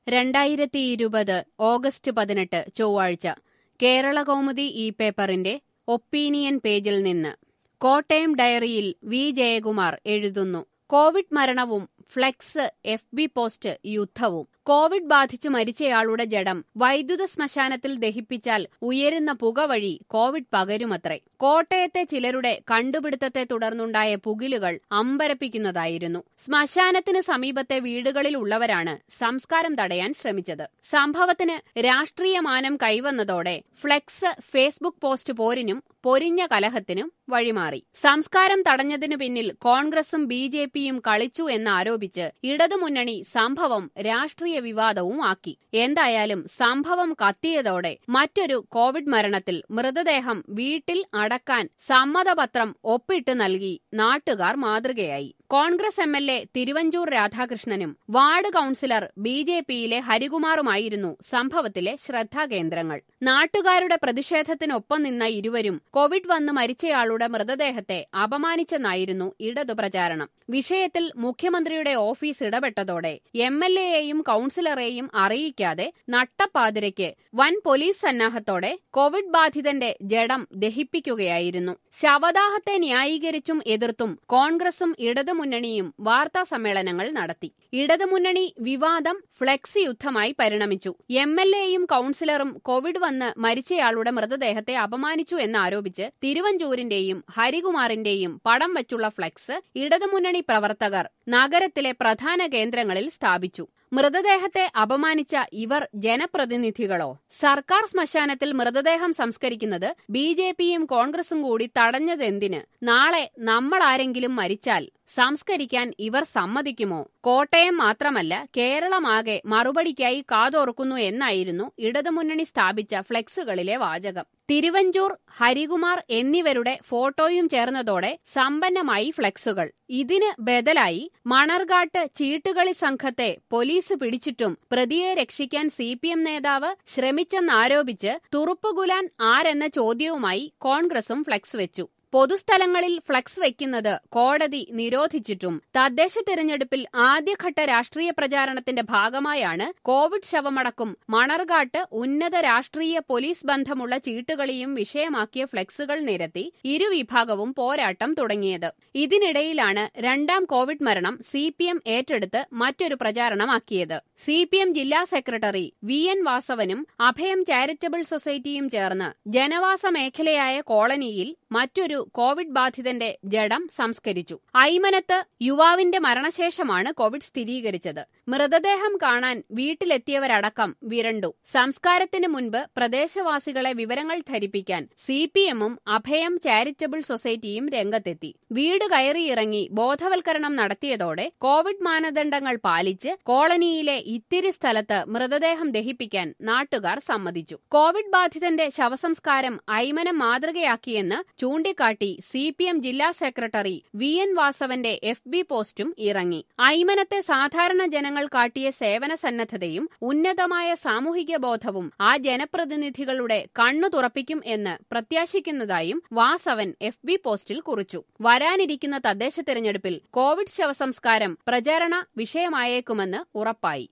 രണ്ടായിരത്തി ഇരുപത് ഓഗസ്റ്റ് പതിനെട്ട് ചൊവ്വാഴ്ച കേരളകൗമുദി ഈ പേപ്പറിന്റെ ഒപ്പീനിയൻ പേജിൽ നിന്ന് കോട്ടയം ഡയറിയിൽ വി ജയകുമാർ എഴുതുന്നു കോവിഡ് മരണവും ഫ്ലെക്സ് എഫ് ബി പോസ്റ്റ് യുദ്ധവും കോവിഡ് ബാധിച്ചു മരിച്ചയാളുടെ ജഡം വൈദ്യുത ശ്മശാനത്തിൽ ദഹിപ്പിച്ചാൽ ഉയരുന്ന പുക വഴി കോവിഡ് പകരുമത്രേ കോട്ടയത്തെ ചിലരുടെ കണ്ടുപിടുത്തത്തെ തുടർന്നുണ്ടായ പുകിലുകൾ അമ്പരപ്പിക്കുന്നതായിരുന്നു ശ്മശാനത്തിന് സമീപത്തെ വീടുകളിലുള്ളവരാണ് സംസ്കാരം തടയാൻ ശ്രമിച്ചത് സംഭവത്തിന് രാഷ്ട്രീയ മാനം കൈവന്നതോടെ ഫ്ലെക്സ് ഫേസ്ബുക്ക് പോസ്റ്റ് പോരിനും പൊരിഞ്ഞ കലഹത്തിനും വഴിമാറി സംസ്കാരം തടഞ്ഞതിനു പിന്നിൽ കോൺഗ്രസും ബി ജെ പിയും കളിച്ചു എന്നാരോപിച്ച് ഇടതുമുന്നണി സംഭവം രാഷ്ട്രീയ വിവാദവും ആക്കി എന്തായാലും സംഭവം കത്തിയതോടെ മറ്റൊരു കോവിഡ് മരണത്തിൽ മൃതദേഹം വീട്ടിൽ അടക്കാൻ സമ്മതപത്രം ഒപ്പിട്ട് നൽകി നാട്ടുകാർ മാതൃകയായി Congress M L A Thiruvanchoor രാധാകൃഷ്ണനും വാർഡ് കൌൺസിലർ ബി ജെ പിയിലെ ഹരികുമാറുമായിരുന്നു സംഭവത്തിലെ ശ്രദ്ധാകേന്ദ്രങ്ങൾ നാട്ടുകാരുടെ പ്രതിഷേധത്തിനൊപ്പം നിന്ന ഇരുവരും കോവിഡ് വന്ന് മരിച്ചയാളുടെ മൃതദേഹത്തെ അപമാനിച്ചെന്നായിരുന്നു ഇടതു പ്രചാരണം വിഷയത്തിൽ മുഖ്യമന്ത്രിയുടെ ഓഫീസ് ഇടപെട്ടതോടെ എം എൽ എയെയും കൌൺസിലറെയും അറിയിക്കാതെ നട്ടപ്പാതിരയ്ക്ക് വൻ പോലീസ് സന്നാഹത്തോടെ കോവിഡ് ബാധിതന്റെ ജഡം ദഹിപ്പിക്കുകയായിരുന്നു ശവദാഹത്തെ ന്യായീകരിച്ചും എതിർത്തും കോൺഗ്രസും ഇടതുമുന്നണിയും വാർത്താ സമ്മേളനങ്ങൾ നടത്തി ഇടതുമുന്നണി വിവാദം ഫ്ലെക്സ് യുദ്ധമായി പരിണമിച്ചു എം എൽ എയും കൌൺസിലറും കോവിഡ് വന്ന് മരിച്ചയാളുടെ മൃതദേഹത്തെ അപമാനിച്ചു എന്നാരോപിച്ച് തിരുവഞ്ചൂരിന്റെയും ഹരികുമാറിന്റെയും പടം വച്ചുള്ള ഫ്ലെക്സ് ഇടതുമുന്നണി പ്രവർത്തകർ നഗരത്തിലെ പ്രധാന കേന്ദ്രങ്ങളിൽ സ്ഥാപിച്ചു മൃതദേഹത്തെ അപമാനിച്ച ഇവർ ജനപ്രതിനിധികളോ സർക്കാർ ശ്മശാനത്തിൽ മൃതദേഹം സംസ്കരിക്കുന്നത് ബി ജെ പിയും കോൺഗ്രസും കൂടി തടഞ്ഞതെന്തിന് നാളെ നമ്മളാരെങ്കിലും മരിച്ചാൽ സംസ്കരിക്കാൻ ഇവർ സമ്മതിക്കുമോ കോട്ടയം മാത്രമല്ല കേരളമാകെ മറുപടിക്കായി കാതോർക്കുന്നു എന്നായിരുന്നു ഇടതുമുന്നണി സ്ഥാപിച്ച ഫ്ലെക്സുകളിലെ വാചകം തിരുവഞ്ചൂർ ഹരികുമാർ എന്നിവരുടെ ഫോട്ടോയും ചേർന്നതോടെ സമ്പന്നമായി ഫ്ലെക്സുകൾ ഇതിന് ബദലായി മണർകാട്ട് ചീട്ടുകളി സംഘത്തെ പോലീസ് പിടിച്ചിട്ടും പ്രതിയെ രക്ഷിക്കാൻ സി പി എം നേതാവ് ശ്രമിച്ചെന്നാരോപിച്ച് തുറുപ്പുകുലാൻ ആരെന്ന ചോദ്യവുമായി കോൺഗ്രസും ഫ്ലെക്സ് വെച്ചു പൊതുസ്ഥലങ്ങളിൽ ഫ്ലക്സ് വയ്ക്കുന്നത് കോടതി നിരോധിച്ചിട്ടും തദ്ദേശ തിരഞ്ഞെടുപ്പിൽ ആദ്യഘട്ട രാഷ്ട്രീയ പ്രചാരണത്തിന്റെ ഭാഗമായാണ് കോവിഡ് ശവമടക്കും മണർകാട്ട് ഉന്നത രാഷ്ട്രീയ പോലീസ് ബന്ധമുള്ള ചീട്ടുകളിയും വിഷയമാക്കിയ ഫ്ലക്സുകൾ നിരത്തി ഇരുവിഭാഗവും പോരാട്ടം തുടങ്ങിയത് ഇതിനിടയിലാണ് രണ്ടാം കോവിഡ് മരണം സി പി എം ഏറ്റെടുത്ത് മറ്റൊരു പ്രചാരണമാക്കിയത് സി പി എം ജില്ലാ സെക്രട്ടറി വി എൻ വാസവനും അഭയം ചാരിറ്റബിൾ സൊസൈറ്റിയും ചേർന്ന് ജനവാസ മേഖലയായ കോളനിയിൽ മറ്റൊരു കോവിഡ് ബാധിതന്റെ ജഡം സംസ്കരിച്ചു ഐമനത്ത് യുവാവിന്റെ മരണശേഷമാണ് കോവിഡ് സ്ഥിരീകരിച്ചത് മൃതദേഹം കാണാൻ വീട്ടിലെത്തിയവരടക്കം വിരണ്ടു സംസ്കാരത്തിന് മുൻപ് പ്രദേശവാസികളെ വിവരങ്ങൾ ധരിപ്പിക്കാൻ സി പി എമ്മും അഭയം ചാരിറ്റബിൾ സൊസൈറ്റിയും രംഗത്തെത്തി വീട് കയറിയിറങ്ങി ബോധവൽക്കരണം നടത്തിയതോടെ കോവിഡ് മാനദണ്ഡങ്ങൾ പാലിച്ച് കോളനിയിലെ ഇത്തിരി സ്ഥലത്ത് മൃതദേഹം ദഹിപ്പിക്കാൻ നാട്ടുകാർ സമ്മതിച്ചു കോവിഡ് ബാധിതന്റെ ശവസംസ്കാരം ഐമനം മാതൃകയാക്കിയെന്ന് ചൂണ്ടിക്കാട്ടി സി പി എം ജില്ലാ സെക്രട്ടറി വി എൻ വാസവന്റെ എഫ് ബി പോസ്റ്റും ഇറങ്ങി ഐമനത്തെ സാധാരണ ജനങ്ങൾ കാട്ടിയ സേവന സന്നദ്ധതയും ഉന്നതമായ സാമൂഹിക ബോധവും ആ ജനപ്രതിനിധികളുടെ കണ്ണു തുറപ്പിക്കും എന്ന് പ്രത്യാശിക്കുന്നതായും വാസവൻ എഫ് ബി പോസ്റ്റിൽ കുറിച്ചു വരാനിരിക്കുന്ന തദ്ദേശ തെരഞ്ഞെടുപ്പിൽ കോവിഡ് ശവസംസ്കാരം പ്രചാരണ വിഷയമായേക്കുമെന്ന് ഉറപ്പായി